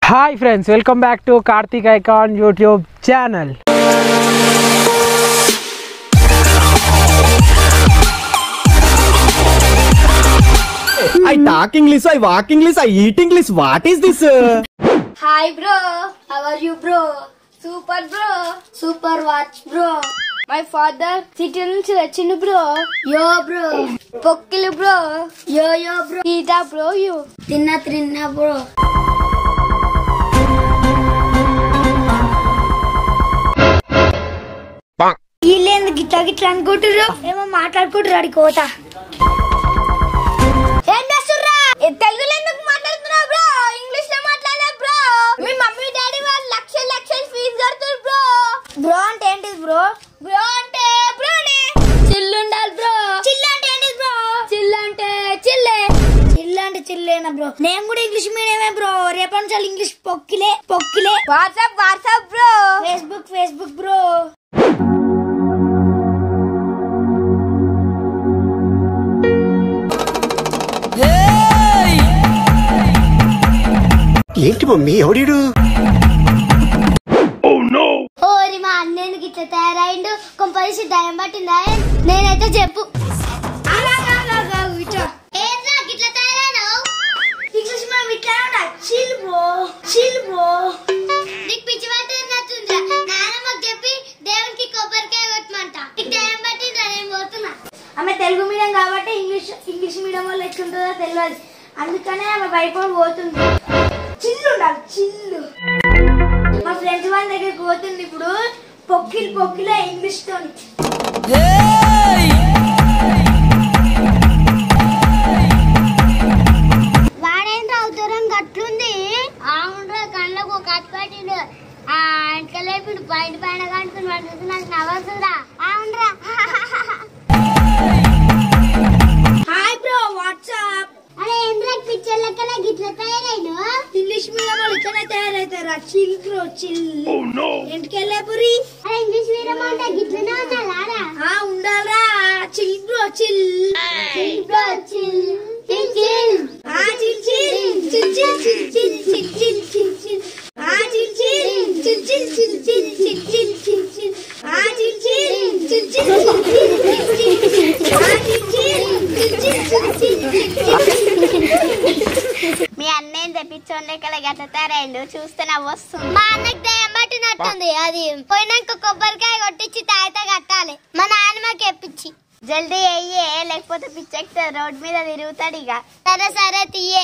Hi friends welcome back to Karthik icon YouTube channel I talk English, I walk English, I eat English. What is this? Hi bro how are you bro super bro super watch bro my father city నుంచి వచ్చిండు bro yo bro పొక్కిలు bro yo యో bro eta bro you తిన్న తిన్న bro వీళ్ళేందుకు గిట్లా గిట్లా అనుకుంటుర్రు ఏమో మాట్లాడుకుంటారు అడి కోత ఏం చేస్తుర్రా ఏ తెలుగులో ఎందుకు మాట్లాడుతున్నావు బ్రో ఇంగ్లీష్ లో మాట్లాడలే బ్రో మీ మమ్మీ డాడీ వాళ్ళు లక్షలు లక్షలు ఫీజు కడుతున్నారు బ్రో బ్రో అంటే ఏంటిది బ్రో బ్రో అంటే బ్రోనే చిల్లు ఉండాలి బ్రో చిల్లు అంటే ఏంటిది బ్రో చిల్లు అంటే చిల్లే చిల్లు అంటే చిల్లేనా బ్రో నేను కూడా ఇంగ్లీష్ మీడియమే బ్రో రేపటి నుంచి ఇంగ్లీష్ పొక్కిలే పొక్కిలే WhatsApp WhatsApp bro Facebook Facebook bro ఏంటి మమ్మీ ఎవడీడు ఓరి మా అన్నయ్యకి ఇట్లా తయారైండు కొంపదీసి దయం పట్టిందా నేనైతే చెప్పు ఇంగ్లీష్ మనం ఇట్లా చిల్ బ్రో చిల్ బ్రో నీకు పిచ్చి పట్టినట్టుందిరా నానమ్మకి చెప్పి దేవునికి కొబ్బరికాయ కొట్టమంట నీకు దయం పట్టిందిరా నేను పోతున్నా ఆమె తెలుగు మీడియం కాబట్టి ఇంగ్లీష్ ఇంగ్లీష్ మీడియం వల్ల ఎట్లుంటుందో తెలియదు అందుకనే ఆమె భయపడి పోతుంది చిల్లు ఉండాలి చిల్లు మా ఫ్రెండ్స్ వాళ్ళ దగ్గరికి పోతుంది ఇప్పుడు పొక్కిలు పొక్కిలే ఇంగ్లీష్ తోని వాడేంద్ర అవతారం గట్లుంది అవునరా కళ్ళకు కట్టుపట్టిండు ఆ వెనకలేపిడు బయట పైన కట్టుకుని పడుతుంది నాకు నవ్వుతుందా అవునరా హాయ్ బ్రో వాట్సాప్ అరే ఏంద్ర పిక్చర్ లెక్కన గిట్ల తయారైన ఇంగ్లీష్ మీడియం వాళ్ళు ఇట్లనే తయారైతారా చిల్ బ్రో చిల్ ఇంటికెళ్ళే పురి అరే ఇంగ్లీష్ మీడియం అంటే గిట్లనే ఉండాలా ఆ ఉండాలరా chill bro chill chill bro chill chill chill ఆ chill chill chill chill chill chill chill chill chill chill ఆ chill chill chill chill chill chill chill chill chill chill ఆ chill chill chill chill chill chill chill chill ఆ chill chill chill chill chill chill మీ అన్నయ్య తెప్పించోండి ఇక్కడ గట్ల తయారైండు చూస్తే నవ్వు వస్తుంది మా అన్నకి దయ్యం పట్టినట్టుంది అది పోయినాక కొబ్బరికాయ కొట్టించి తాగితే కట్టాలి మా నాన్నమ్మకి ఎప్పించి జల్దీ అయ్యే లేకపోతే పిచ్చెక్తా రోడ్ మీద తిరుగుతాడు ఇక సరే సరే తీయే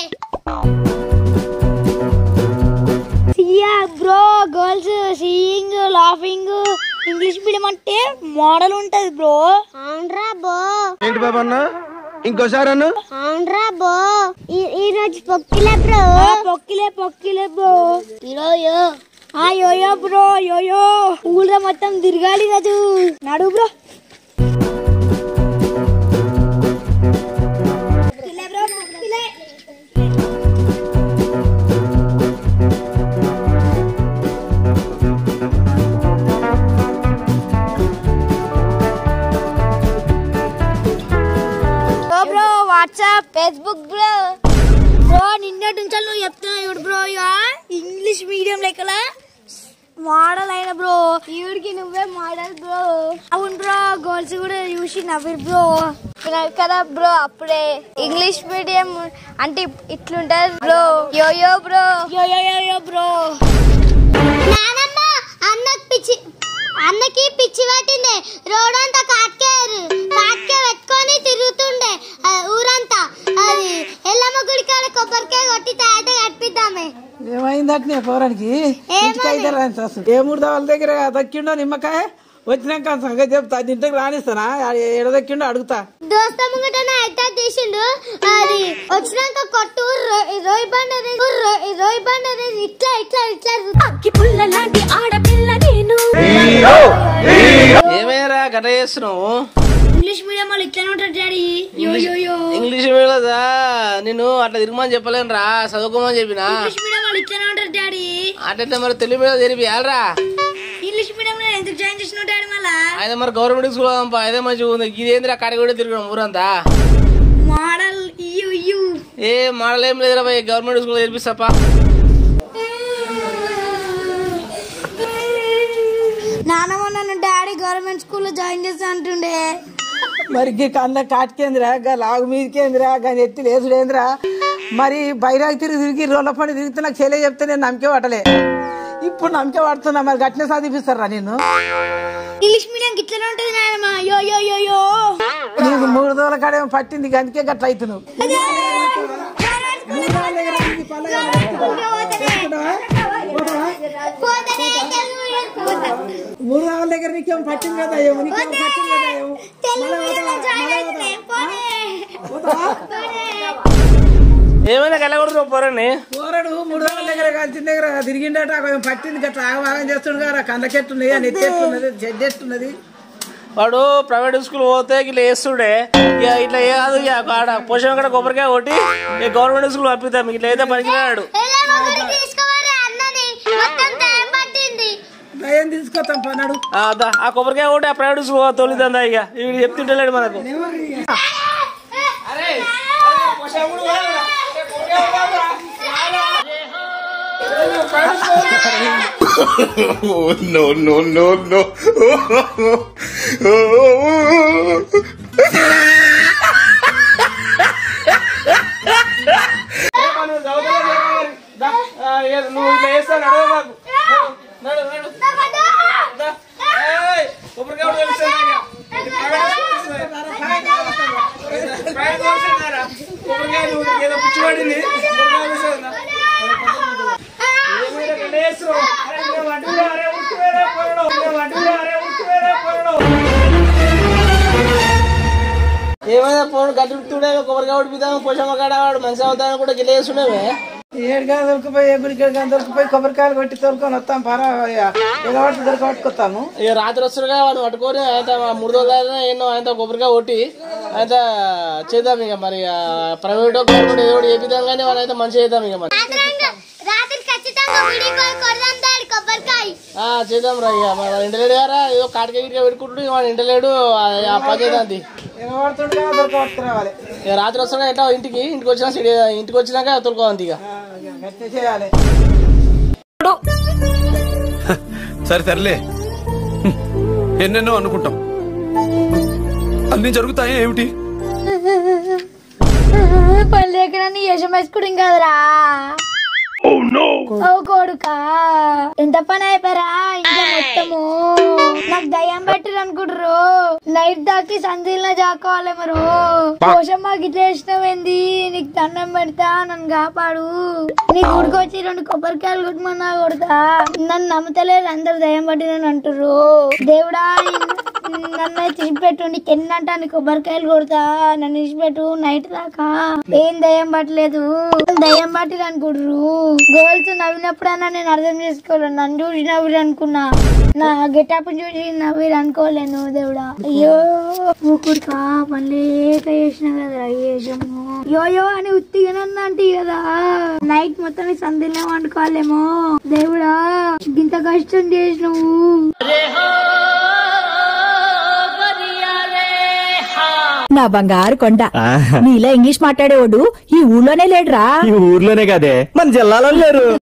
సియా bro girls seeing laughing English medium అంటే మోడల్ ఉంటది బ్రో అవునరా బో ఏంటి బాబా అన్న ఇంకోసారి అన్న అవునరా బో ఈ రోజు పొక్కిలే బ్రో పొక్కిలే పొక్కిలే బ్రో ఈరోయో ఆ యోయో బ్రో యోయో ఊళ్ళో మొత్తం తిరగాలి కాదు నడు బ్రో పొక్కిలే బ్రో పొక్కిలే bro bro WhatsApp Facebook bro bro నిన్నటి నుంచి నువ్వు చెప్తున్నావు ఇప్పుడు బ్రో ఇక ఇంగ్లీష్ మీడియం లెక్కల మోడల్ అయిన బ్రో ఈవిడికి నువ్వే మోడల్ బ్రో అవును బ్రో గర్ల్స్ కూడా చూసి నవ్విరు బ్రో కదా బ్రో అప్పుడే ఇంగ్లీష్ మీడియం అంటే ఇట్లుంటది బ్రో యోయో బ్రో యో యో యో యో బ్రో నానమ్మ అన్నకి పిచ్చి అన్నకి పిచ్చి పట్టింది రోడ్ అంతా కాట్కేరు కాట్కే పెట్టుకొని తిరుగుతుండే ఆ ఊరంతా అది ఎల్లమ్మ గుడి కాడ కొబ్బరికాయ కొట్టి తాత కట్టిద్దామే ఏమైందట్నే పోరానికి ఇంటికైతే రాని సస్సు ఏ మూడు వాళ్ళ దగ్గర దక్కిండో నిమ్మకాయ వచ్చినాక సంగతి చెప్తా ఇంటికి రానిస్తానా ఎడ దక్కిండో అడుగుతా దోస్త ముంగట అయితే తీసిండు అది వచ్చినాక కొట్టు రో- రోయి బండ అనేది- రో- రోయి బండ అనేది ఇట్లా ఇట్లా ఇట్లా అక్కి పుల్ల లాంటి ఆడపిల్ల నేను ఏమయ్యారా గట్ట చేస్తున్నావు ఇంగ్లీష్ మీడియం వాళ్ళు ఇట్లా ఉంటారు డాడీ యో యో యో ఇంగ్లీష్ మీడియంలో నేను అట్లా తిరగమని చెప్పలేను రా చదువుకోమని చెప్పిన ఇంగ్లీష్ మీడియం వాళ్ళు ఇట్లా ఉంటారు డాడీ అట్లయితే మరి తెలుగు మీడియం తెరిపియాలరా ఇంగ్లీష్ మీడియం లో ఎందుకు జాయిన్ చేసిన డాడీ మళ్ళా అయితే మరి గవర్నమెంట్ స్కూల్ పోదాంపా అదే మంచిగా ఉంది ఇదేంద్రా కడ కూడా తిరగడం ఊరంతా మోడల్ ఇయ్యు ఇయ్యు ఏ మోడల్ ఏం లేదురా భయ్ గవర్నమెంట్ స్కూల్ తెరిపిస్తాపా మరి గీ కళ్ళ కాటికేంద్రా గా లాగు మీదకేంద్రా గా ఎత్తి లేసుడేంద్రా మరి బైరాగ్ తిరిగి తిరిగి రోడ్ల పడి తిరిగితే నాకు చెల్లె చెప్తే నేను నమ్మకే పట్టలే ఇప్పుడు నమ్మకే పడుతున్నా మరి గట్టిన చదివిస్తారా నేను ఇంగ్లీష్ మీడియం ఇట్లనే ఉంటది నాయనమ్మ యో యో యో యో నీకు మూడు రోజుల కాడేమో పట్టింది ఇక అందుకే గట్ల అవుతున్నావు మూడు రోజుల దగ్గర నీకేమో పట్టింది కదా ఏమో నీకేమో పట్టింది కదా ఏమో పోతావా? ఏమైనా కళ్ళగొడుతున్నావు పోరండి పోరడు మూడు రోజుల దగ్గర కలిసిన దగ్గర తిరిగిండట కొంచెం పట్టింది గట్ల ఆగమాగం చేస్తుండు కదా కందకెట్టున్నది అని ఎత్తేట్టున్నది చెడ్డెట్టున్నది వాడు ప్రైవేట్ స్కూల్ పోతే ఇట్లా వేస్తుండే ఇక ఇట్లా ఏ కాదు ఇక ఆడ పోషణ కూడా కొబ్బరికాయ కొట్టి ఇక గవర్నమెంట్ స్కూల్ పంపిద్దాం ఇట్లా అయితే పనికిరాడు తీసుకోవాలి అన్నని మొత్తం టైం పట్టింది దయం తీసుకొస్తాం పన్నాడు ఆ, దా, ఆ కొబ్బరికాయ కొట్టి ఆ ప్రైవేట్ స్కూల్ తొలిదందా ఇక ఇవి చెప్తుంటలేడు మనకు no, no, no, no. దా, ఆ, ఇక నువ్వు ఇట్లా వేస్తావు నడవ మాకు నడు నడు దా. ఏయ్, కొబ్బరికాయ కూడా తెలుస్తుందా ఇక? ప్రైవేట్ తెలుస్తుందారా? కొబ్బరికాయ నువ్వు ఏదో పిచ్చి పడింది కొబ్బరికాయ తెలుస్తుందా? ఏమైనా రెండు వేస్తున్నావు? అరే, ఇంకా వడ్డీలు, అరే, ఉరుకువేరా పోరడు. ఇంకా వడ్డీలు, అరే, ఉరుకువేరా పోరడు. ఏమైనా పోను గట్టి తుడే కొబ్బరికాయ ఉడిపిద్దాం పోషమ్మ కాడ వాడు మంచి అవుతాను కూడా గిలేసుండేవే ఏడుగా దొరికిపోయి ఏ గుడికి ఏడుగా దొరికిపోయి కొబ్బరికాయలు కొట్టి తోలుకొని వస్తాం పరా ఎగబట్టి దొరకబట్టుకొస్తాము ఇక రాత్రి వస్తుండగా వాడిని పట్టుకొని ఆయన మూడు రోజులు ఎన్నో ఆయన కొబ్బరికాయ కొట్టి ఆయన చేద్దాం ఇక మరి ప్రైవేట్ గవర్నమెంట్ ఏదో ఒకటి చేపిద్దాం కానీ వాళ్ళు అయితే మంచిగా చేద్దాం ఇక మరి రాత్రి ఖచ్చితంగా వీడియో కాల్ కొడదాం దాడి కొబ్బరికాయ ఆ, చేద్దాం రా ఇక మరి వాడు ఇంటలేడు గారా ఏదో కాటిక గిటిక పెట్టుకుంటుడు ఇక వాడు ఇంటలేడు ఆ- ఆ పని చేద్దాం అది. ఎగబడుతుండగా దొరకబట్టుకురావాలి ఇక రాత్రి వస్తుండగా ఎట్లా ఇంటికి ఇంటికి వచ్చినా సిడి ఇంటికి వచ్చినాక తొలుకోవాలి ఇక గట్టి చేయాలి సరే సర్లే హ్మ్. ఎన్నెన్నో అనుకుంటాం అన్ని జరుగుతాయి ఏమిటి పళ్ళు ఎక్కడ నీ యశం వేసుకుని కదరా ఓ కొడుకా ఎంత పని అయిపోయారా ఇంట్లో మొత్తము నాకు దయ్యం పెట్టరు అనుకుంటారు నైట్ దాకి సంధిలో జాకోవాలి మరో పోషమ్మ గిట్ల వేసినవేంది నీకు దండం పెడతా నన్ను కాపాడు నీకు ఉడికొచ్చి రెండు కొబ్బరికాయలు కొట్టమన్నా కొడతా నన్ను నమ్ముతలేరు అందరు దయ్యం పట్టినని అంటారు దేవుడా నన్ను తీసిపెట్టు నీకు ఎన్నంటాను కొబ్బరికాయలు కొడతా నన్ను తీసిపెట్టు నైట్ దాకా ఏం దయ్యం పట్టలేదు దయ్యం పట్టిరు అనుకుంటారు గర్ల్స్ నవ్వినప్పుడన్నా నేను అర్థం చేసుకోలేను నన్ను చూసి నవ్విరు అనుకున్నా నా గెటప్ చూసి నవ్విరు అనుకోలేను దేవుడా అయ్యో ఊకుడుకా మళ్ళీ ఏక చేసిన కదా చేసాము యోయో అని ఉత్తిగానన్నా అంటే కదా నైట్ మొత్తం సందిలో వండుకోవాలేమో దేవుడా ఇంత కష్టం చేసినావు నా బంగారు కొండ నీలా ఇంగ్లీష్ మాట్లాడేవాడు ఈ ఊళ్ళోనే లేడురా ఈ ఊర్లోనే కదే మన జిల్లాలో లేరు